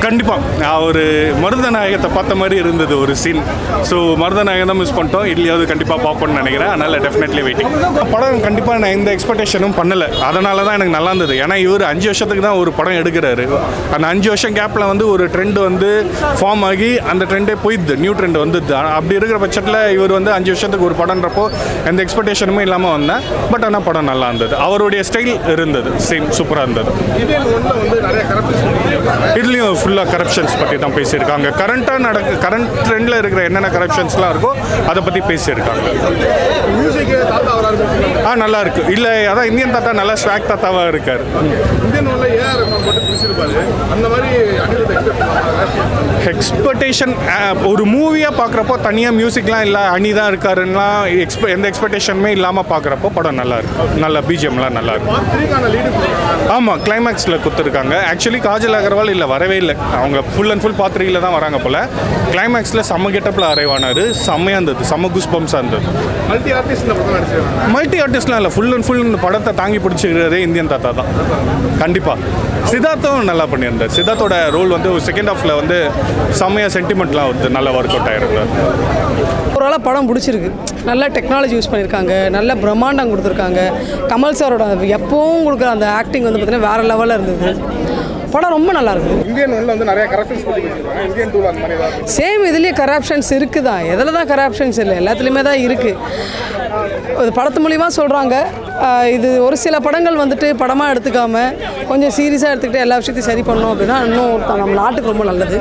கண்டிப்பாக ஒரு மருதநாயகத்தை பார்த்த மாதிரி இருந்தது ஒரு சீன் ஸோ மருதநாயகம் தான் மிஸ் பண்ணிட்டோம் இதுலையாவது கண்டிப்பாக பார்ப்போம்னு நினைக்கிறேன் அதனால் டெஃபினெட்லி வெயிட்டிங் படம் கண்டிப்பாக நான் எந்த எக்ஸ்பெக்டேஷனும் பண்ணலை அதனால தான் எனக்கு நல்லா இருந்தது ஏன்னா இவர் அஞ்சு வருஷத்துக்கு தான் ஒரு படம் எடுக்கிறாரு அந்த அஞ்சு வருஷம் கேப்பில் வந்து ஒரு ட்ரெண்ட் வந்து ஃபார்ம் ஆகி அந்த ட்ரெண்டே போயிடுது நியூ ட்ரெண்ட் வந்துடுது அப்படி இருக்கிற பட்சத்தில் இவர் வந்து அஞ்சு வருஷத்துக்கு ஒரு படம்ன்றப்போ எந்த எக்ஸ்பெக்டேஷனுமே இல்லாமல் வந்தேன் பட் ஆனால் படம் நல்லா இருந்தது அவருடைய ஸ்டைல் இருந்தது சேம் சூப்பராக இருந்தது இந்தியன் ஒன்ல வந்து நிறைய கரப்ஷன் இதுலேயும் ஃபுல்லாக கரப்ஷன்ஸ் பற்றி தான் பேசியிருக்காங்க கரண்ட்டாக நடக்க கரண்ட் ட்ரெண்டில் இருக்கிற என்னென்ன கரப்ஷன்ஸ்லாம் இருக்கோ அதை பற்றி பேசியிருக்காங்க மியூசிக் தாத்தா வராரு ஆ நல்லா இருக்கு இல்லை அதான் இந்தியன் தாத்தா நல்லா ஸ்வாக் தாத்தாவாக இருக்கார் இந்தியன் ஒன்ல ஏஆர் ரஹ்மான் போட்டு பிடிச்சிருப்பாரு அந்த மாதிரி அனிருத் எக்ஸ்பெக்ட் பண்ணுவாங்க எக்ஸ்பெக்டேஷன் ஒரு மூவியாக பார்க்குறப்போ தனியாக மியூசிக்லாம் இல்லை அனி தான் இருக்காருன்னா எக்ஸ்பெ எந்த எக்ஸ்பெக்டேஷனுமே இல்லாமல் பார்க்குறப்போ படம் நல்லா இருக்கு நல்ல பிஜிஎம்லாம் நல்லா இருக்கு பார்ட் த்ரீக்கான லீடு ஆமாம் கிளைமேக்ஸில் கொடுத்துருக்காங்க ஆக்சுவலி காஜல் அகர்வால் இல்லை வரவே இல்லை அவங்க ஃபுல் அண்ட் ஃபுல் பாத்திரியில் தான் வராங்க போல் கிளைமேக்ஸில் செம்ம கெட்டப்பில் அரைவானார் செம்மையாக இருந்தது செம்ம குஸ் பம்ஸாக இருந்தது மல்டி ஆர்டிஸ்ட் இந்த படம் நடிச்சிருக்காங்க மல்டி ஆர்டிஸ்ட்லாம் இல்லை ஃபுல் அண்ட் ஃபுல் இந்த படத்தை தாங்கி பிடிச்சிக்கிறதே இந்தியன் தாத்தா தான் கண்டிப்பாக சித்தார்த்தும் நல்லா பண்ணியிருந்தார் சித்தார்த்தோட ரோல் வந்து ஒரு செகண்ட் ஹாஃபில் வந்து செம்மையாக சென்டிமெண்ட்லாம் வந்து நல்லா ஒர்க் அவுட் ஆயிருந்தார் ஓவராலாக படம் பிடிச்சிருக்கு நல்ல டெக்னாலஜி யூஸ் பண்ணியிருக்காங்க நல்ல பிரம்மாண்டம் கொடுத்துருக்காங்க கமல் சாரோட எப்பவும் கொடுக்குற அந்த ஆக்டிங் வந்து பார்த்தீங்கன்னா வேறு லெவலில் இருந்தது படம் ரொம்ப நல்லா இருக்குது இந்தியன் ஒன்ல வந்து நிறைய கரப்ஷன்ஸ் பத்தி பேசிருக்காங்க இந்தியன் டூல அந்த மாதிரி ஏதாவது சேம் இதுலேயே கரப்ஷன்ஸ் இருக்குது தான் எதில் தான் கரப்ஷன்ஸ் இல்லை எல்லாத்துலேயுமே தான் இருக்குது இது படத்து மூலிமா சொல்கிறாங்க இது ஒரு சில படங்கள் வந்துட்டு படமாக எடுத்துக்காம கொஞ்சம் சீரியஸாக எடுத்துக்கிட்டு எல்லா விஷயத்தையும் சரி பண்ணோம் அப்படின்னா இன்னும் நம்ம நாட்டுக்கு ரொம்ப நல்லது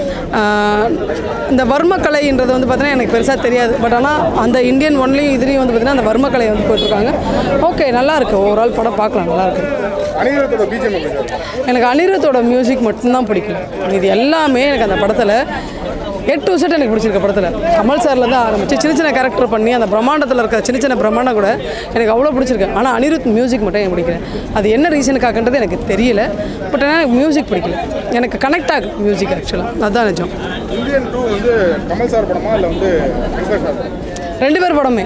ஆஹ் இந்த வர்மக்கலைன்றது வந்து பார்த்தீங்கன்னா எனக்கு பெருசாக தெரியாது பட் ஆனால் அந்த இந்தியன் ஒன்லையும் இதுலேயும் வந்து பார்த்தீங்கன்னா அந்த வர்மக்கலை வந்து போயிட்டுருக்காங்க ஓகே நல்லா இருக்கு ஓவரால் படம் பார்க்கலாம் நல்லா இருக்கு அனிருத்தோட பிஜிஎம் எப்படி எனக்கு அனிருத்தோட மியூசிக் மட்டும்தான் பிடிக்கும் இது எல்லாமே எனக்கு அந்த படத்தில் எட் டு செட் எனக்கு பிடிச்சிருக்க படத்தில் கமல் சார்லேருந்து ஆரம்பிச்சு சின்ன சின்ன கேரக்டர் பண்ணி அந்த பிரம்மாண்டத்தில் இருக்க சின்ன சின்ன பிரம்மாண்டம் கூட எனக்கு அவ்வளோ பிடிச்சிருக்கு ஆனால் அனிருத் மியூசிக் மட்டும் எனக்கு பிடிக்கல அது என்ன ரீசனுக்காகன்றது எனக்கு தெரியல பட் ஆனால் எனக்கு மியூசிக் பிடிக்கல எனக்கு கனெக்ட் ஆகுது மியூசிக் ஆக்சுவலாக அதுதான் நிஜம் இந்தியன் டூ வந்து கமல் சார் படமா இல்லை வந்து சங்கர் சார் படமா? ரெண்டு பேர் படமே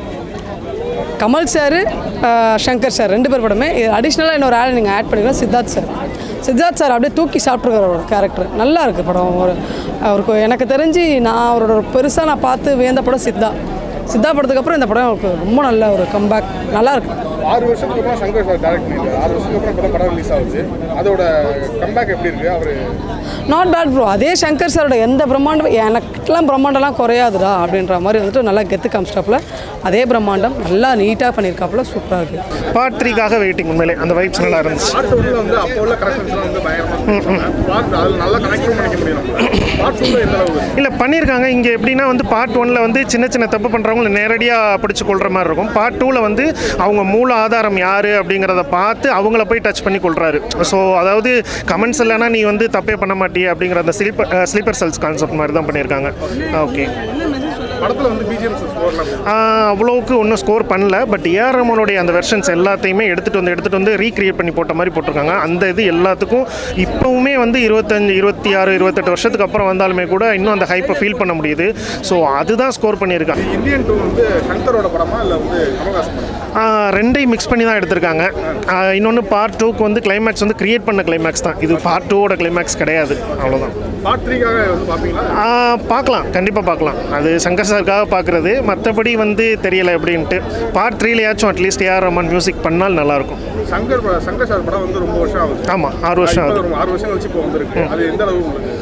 கமல் சார் சங்கர் சார் ரெண்டு பேர் படமே அடிஷ்னலாக இன்னொரு ஆள் நீங்கள் ஆட் பண்ணிக்கலாம் சித்தார்த் சார் சித்தார்த் சார் அப்படியே தூக்கி சாப்பிட்ருக்காரு அவரோட கேரக்டர் நல்லா இருக்குது படம் ஒரு அவருக்கு எனக்கு தெரிஞ்சு நான் அவரோட பெருசாக நான் பார்த்து வியந்த படம் சித்தா சித்தா படத்துக்கு அப்புறம் இந்த படம் அவருக்கு ரொம்ப நல்ல ஒரு கம்பேக் நல்லா இருக்கு ஆறு வருஷத்துக்கு அப்புறம் சங்கர் சார் டேரக்ட் பண்ணிருக்காரு ஆறு வருஷத்துக்கு அப்புறம் இப்பதான் படம் ரிலீஸ் ஆகுது அதோட கம்பேக் எப்படி இருக்கு அவரு நாட் பேட் ப்ரோ அதே சங்கர் சாரோட எந்த பிரம்மாண்டம் எனக்கெல்லாம் பிரம்மாண்டம்லாம் குறையாதுடா அப்படின்ற மாதிரி வந்துட்டு நல்லா கெத்து காமிச்சிட்டாப்புல அதே பிரம்மாண்டம் நல்லா நீட்டாக பண்ணியிருக்காப்புல சூப்பராக இருக்குது பார்ட் த்ரீக்காக வெயிட்டிங் உண்மையிலே அந்த வைப்ஸ் நல்லா இருந்துச்சு பார்ட் ஒன்ல வந்து அப்போ உள்ள கரெக்ஷன்ஸ்லாம் வந்து பயங்கரமா பார்ட் அதில் நல்லா கனெக்டும் பண்ணிக்க முடியும் பார்ட் டூல எந்த அளவுக்கு இல்லை பண்ணியிருக்காங்க இங்கே எப்படின்னா வந்து பார்ட் ஒனில் வந்து சின்ன சின்ன தப்பு பண்ணுறவங்களை நேரடியாக பிடிச்சி கொள்கிற மாதிரி இருக்கும் பார்ட் டூவில் வந்து அவங்க மூல ஆதாரம் யார் அப்படிங்கிறத பார்த்து அவங்கள போய் டச் பண்ணி கொள்கிறாரு ஸோ அதாவது கமெண்ட்ஸ் இல்லைன்னா நீ வந்து தப்பே பண்ண மாட்டியே அப்படிங்கிற அந்த ஸ்லீப்பர் ஸ்லீப்பர் செல்ஸ் கான்செப்ட் மாதிரி தான் பண்ணியிருக்காங்க ஓகே படத்துல வந்து பிஜிஎம் ஸ்கோர்லாம் அவ்வளோவுக்கு ஒன்றும் ஸ்கோர் பண்ணல பட் ஏஆர் ரமனுடைய அந்த வெர்ஷன்ஸ் எல்லாத்தையுமே எடுத்துகிட்டு வந்து எடுத்துகிட்டு வந்து ரீக்ரியேட் பண்ணி போட்ட மாதிரி போட்டிருக்காங்க அந்த இது எல்லாத்துக்கும் இப்போவுமே வந்து இருபத்தஞ்சு இருபத்தி ஆறு இருபத்தெட்டு வருஷத்துக்கு அப்புறம் வந்தாலுமே கூட இன்னும் அந்த ஹைப்பை ஃபீல் பண்ண முடியுது ஸோ அதுதான் ஸ்கோர் பண்ணியிருக்காங்க இந்தியன் டூ வந்து சங்கரோட படமா இல்லை வந்து கமல்ஹாசன் படமா ஆஹ் ரெண்டையும் மிக்ஸ் பண்ணி தான் எடுத்திருக்காங்க இன்னொன்று பார்ட் டூக்கு வந்து கிளைமேக்ஸ் வந்து கிரியேட் பண்ண கிளைமேக்ஸ் தான் இது பார்ட் டூவோட கிளைமேக்ஸ் கிடையாது அவ்வளோதான் பார்ட் த்ரீக்காக வந்து பார்ப்பீங்களா ஆஹ் பார்க்கலாம் கண்டிப்பாக பார்க்கலாம் அது சங்கர் சாருக்காக பார்க்குறது மற்றபடி வந்து தெரியலை எப்படின்ட்டு பார்ட் த்ரீலையாச்சும் அட்லீஸ்ட் ஏஆர் ரமன் மியூசிக் பண்ணால் நல்லாயிருக்கும் சங்கர் படம் சங்கர் சார் படம் வந்து ரொம்ப வருஷம் ஆகுது ஆமாம் ஆறு வருஷம் இப்போ ஆகுது ஒரு ஆறு வருஷம் கழிச்சு இப்போ வந்திருக்கு அது எந்த அளவுக்கு உங்களுக்கு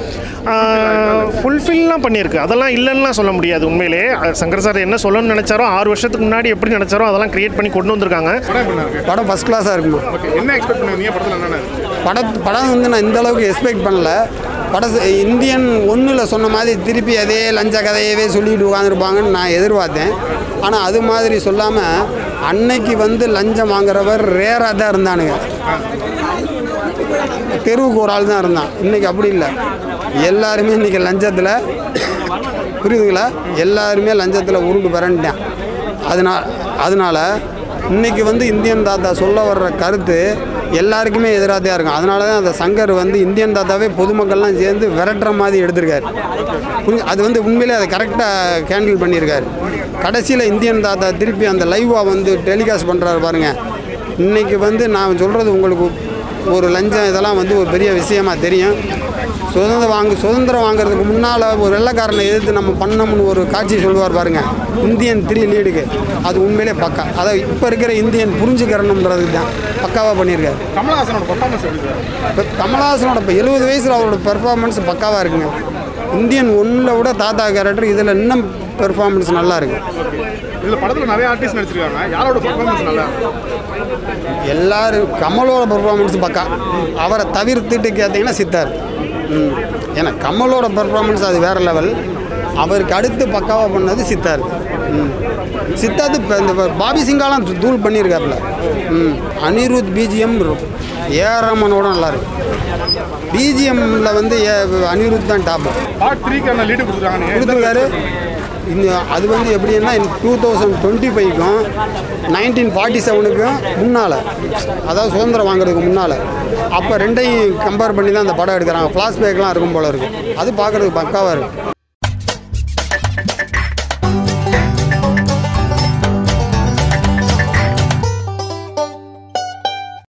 ஃபுல்ஃபில்லாம் பண்ணியிருக்கு அதெல்லாம் இல்லைன்னுலாம் சொல்ல முடியாது உண்மையிலே அது சங்கர் சார் என்ன சொல்லணும்னு நினச்சாரோ ஆறு வருஷத்துக்கு முன்னாடி எப்படி நினச்சாரோ அதெல்லாம் கிரியேட் பண்ணி கொண்டு வந்திருக்காங்க படம் எப்படி இருக்கு படம் ஃபஸ்ட் கிளாஸாக இருக்குமா ஓகே என்ன எக்ஸ்பெக்ட் பண்ணுவீங்க படத்தில் என்னென்ன இருக்கு படம் படம் வந்து நான் இந்த அளவுக்கு எக்ஸ்பெக்ட் பண்ணல படம் ச- இந்தியன் ஒன்றில் சொன்ன மாதிரி திருப்பி அதே லஞ்ச கதையவே சொல்லிட்டு உட்காந்துருப்பாங்கன்னு நான் எதிர்பார்த்தேன் ஆனால் அது மாதிரி சொல்லாமல் அன்னைக்கு வந்து லஞ்சம் வாங்குறவர் ரேராக தான் இருந்தானுங்க தெருவுக்கு ஒரு ஆள் தான் இருந்தான் இன்னைக்கு அப்படி இல்லை எல்லாருமே இன்னைக்கு லஞ்சத்தில் புரியுதுங்களா எல்லாருமே லஞ்சத்தில் உருண்டு பிறண்டுட்டான் அதனால் அதனால் இன்னைக்கு வந்து இந்தியன் தாத்தா சொல்ல வர்ற கருத்து எல்லாருக்குமே எதிராக தான் இருக்கும் அதனால தான் அந்த சங்கர் வந்து இந்தியன் தாத்தாவே பொதுமக்கள்லாம் சேர்ந்து விரட்டுற மாதிரி எடுத்திருக்காரு புரிஞ்சு அது வந்து உண்மையிலே அதை கரெக்டாக ஹேண்டில் பண்ணியிருக்காரு கடைசியில் இந்தியன் தாத்தா திருப்பி அந்த லைவாக வந்து டெலிகாஸ்ட் பண்ணுறாரு பாருங்கள் இன்னைக்கு வந்து நான் சொல்கிறது உங்களுக்கு ஒரு லஞ்சம் இதெல்லாம் வந்து ஒரு பெரிய விஷயமா தெரியும் சுதந்திரம் வாங்க சுதந்திரம் வாங்குறதுக்கு முன்னால் ஒரு வெள்ளைக்காரனை எதிர்த்து நம்ம பண்ணோம்னு ஒரு காட்சி சொல்லுவார் பாருங்க இந்தியன் த்ரீ லீடுக்கு அது உண்மையிலே பக்கா அதாவது இப்போ இருக்கிற இந்தியன் புரிஞ்சுக்கிறணுன்றதுக்கு தான் பக்காவாக பண்ணியிருக்காரு கமலஹாசனோட பர்ஃபார்மன்ஸ் எப்படி சார் இப்போ கமலஹாசனோட இப்போ எழுபது வயசில் அவரோட பெர்ஃபார்மன்ஸ் பக்காவாக இருக்குங்க இந்தியன் ஒன்றில் விட தாத்தா கேரக்டர் இதில் இன்னும் பெர்ஃபார்மன்ஸ் நல்லா இருக்கு இதில் படத்தில் நிறைய ஆர்டிஸ்ட் நடிச்சிருக்காங்க யாரோட பர்ஃபார்மன்ஸ் நல்லா இருக்கும் எல்லாரும் கமலோட பெர்ஃபார்மன்ஸ் பக்கா அவரை தவிர்த்துட்டு கேட்டிங்கன்னா சித்தார் ம் ஏன்னா கமலோட பெர்ஃபார்மன்ஸ் அது வேறு லெவல் அவருக்கு அடுத்து பக்காவாக பண்ணது சித்தார் ம் சித்தார்த்து இப்போ இந்த பாபி சிங்காலாம் தூ- தூள் பண்ணியிருக்காப்புல ம் அனிருத் பிஜிஎம் ஏஆர் ரமனோட நல்லா இருக்கு பிஜிஎம்மில் வந்து ஏ அனிருத் தான் டாப்பு பார்ட் த்ரீக்கான லீடு கொடுத்துருக்காங்க நீங்க எந்த கொடுத்துருக்காரு இந்த அது வந்து எப்படின்னா டூ தௌசண்ட் டுவெண்ட்டி ஃபைவ்க்கும் நைன்டீன் ஃபார்ட்டி செவனுக்கும் முன்னால் அதாவது சுதந்திரம் வாங்குறதுக்கு முன்னால் அப்போ ரெண்டையும் கம்பேர் பண்ணி தான் அந்த படம் எடுக்கிறாங்க ஃப்ளாஷ்பேக்லாம் இருக்கும் போல இருக்குது அது பார்க்குறதுக்கு பக்காவாக இருக்குது